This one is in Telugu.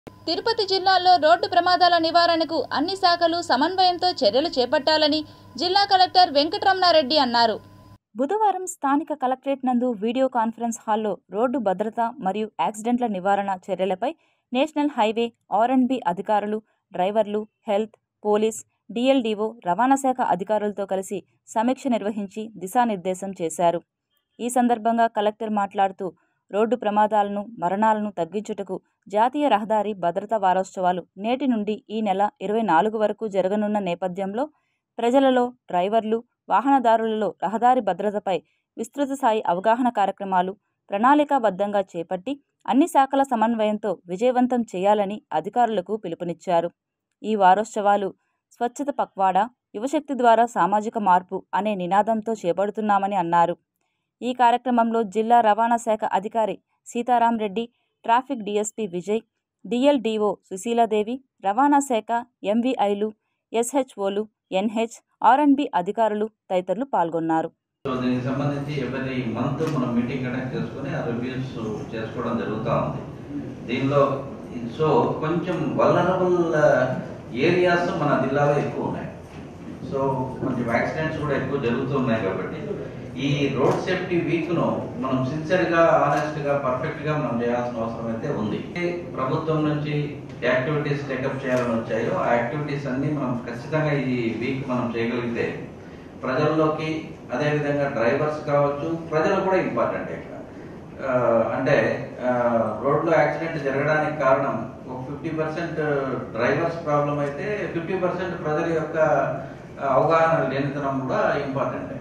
తిరుపతి జిల్లాలో రోడ్డు ప్రమాదాల నివారణకు అన్ని శాఖలు సమన్వయంతో చర్యలు చేపట్టాలని జిల్లా కలెక్టర్ వెంకటరమణారెడ్డి అన్నారు బుధవారం స్థానిక కలెక్టరేట్ నందు వీడియో కాన్ఫరెన్స్ హాల్లో రోడ్డు భద్రత మరియు యాక్సిడెంట్ల నివారణ చర్యలపై national highway R and B అధికారులు డ్రైవర్లు హెల్త్ పోలీస్ డిఎల్డిఓ రవాణా శాఖ అధికారులతో కలిసి సమీక్ష నిర్వహించి దిశానిర్దేశం చేశారు ఈ సందర్భంగా కలెక్టర్ మాట్లాడుతూ రోడ్డు ప్రమాదాలను మరణాలను తగ్గించుటకు జాతీయ రహదారి భద్రతా వారోత్సవాలు నేటి నుండి ఈ నెల ఇరవై నాలుగు వరకు జరగనున్న నేపథ్యంలో ప్రజలలో డ్రైవర్లు వాహనదారులలో రహదారి భద్రతపై విస్తృత స్థాయి అవగాహన కార్యక్రమాలు ప్రణాళికాబద్ధంగా చేపట్టి అన్ని శాఖల సమన్వయంతో విజయవంతం చేయాలని అధికారులకు పిలుపునిచ్చారు ఈ వారోత్సవాలు స్వచ్ఛత పక్వాడా యువశక్తి ద్వారా సామాజిక మార్పు అనే నినాదంతో చేపడుతున్నామని అన్నారు ఈ కార్యక్రమంలో జిల్లా రవాణా శాఖ అధికారి Sitaram Reddy traffic DSP Vijay DLDO Sushiladevi రవాణా శాఖ ఎంవీఐలు ఎస్హెచ్ఓలు ఎన్హెచ్ ఆర్ఎండ్బి అధికారులు తదితరులు పాల్గొన్నారు సో దీనికి సంబంధించి ఎవరి మంత్ మనం మీటింగ్ కండక్ట్ చేసుకుని ఆ రివ్యూస్ చేసుకోవడం జరుగుతూ ఉంది దీనిలో సో కొంచెం వలనరబుల్ ఏరియాస్ మన జిల్లాలో ఎక్కువ ఉన్నాయి సో కొంచెం యాక్సిడెంట్స్ కూడా ఎక్కువ జరుగుతున్నాయి కాబట్టి ఈ రోడ్ సేఫ్టీ వీక్ ను మనం సిన్సియర్ గా ఆనెస్ట్ గా పర్ఫెక్ట్ గా మనం చేయాల్సిన అవసరం అయితే ఉంది ప్రభుత్వం నుంచి యాక్టివిటీస్ టేకప్ చేయాలని వచ్చాయో ఆ యాక్టివిటీస్ అన్ని మనం ఖచ్చితంగా ఈ వీక్ మనం చేయగలిగితే ప్రజల్లోకి అదే విధంగా డ్రైవర్స్ కావచ్చు ప్రజలు కూడా ఇంపార్టెంట్ ఇక్కడ ఆ, అంటే రోడ్లో యాక్సిడెంట్ జరగడానికి కారణం ఒక ఫిఫ్టీ పర్సెంట్ డ్రైవర్స్ ప్రాబ్లం అయితే ఫిఫ్టీ పర్సెంట్ ప్రజల యొక్క అవగాహన లేనితనం కూడా ఇంపార్టెంట్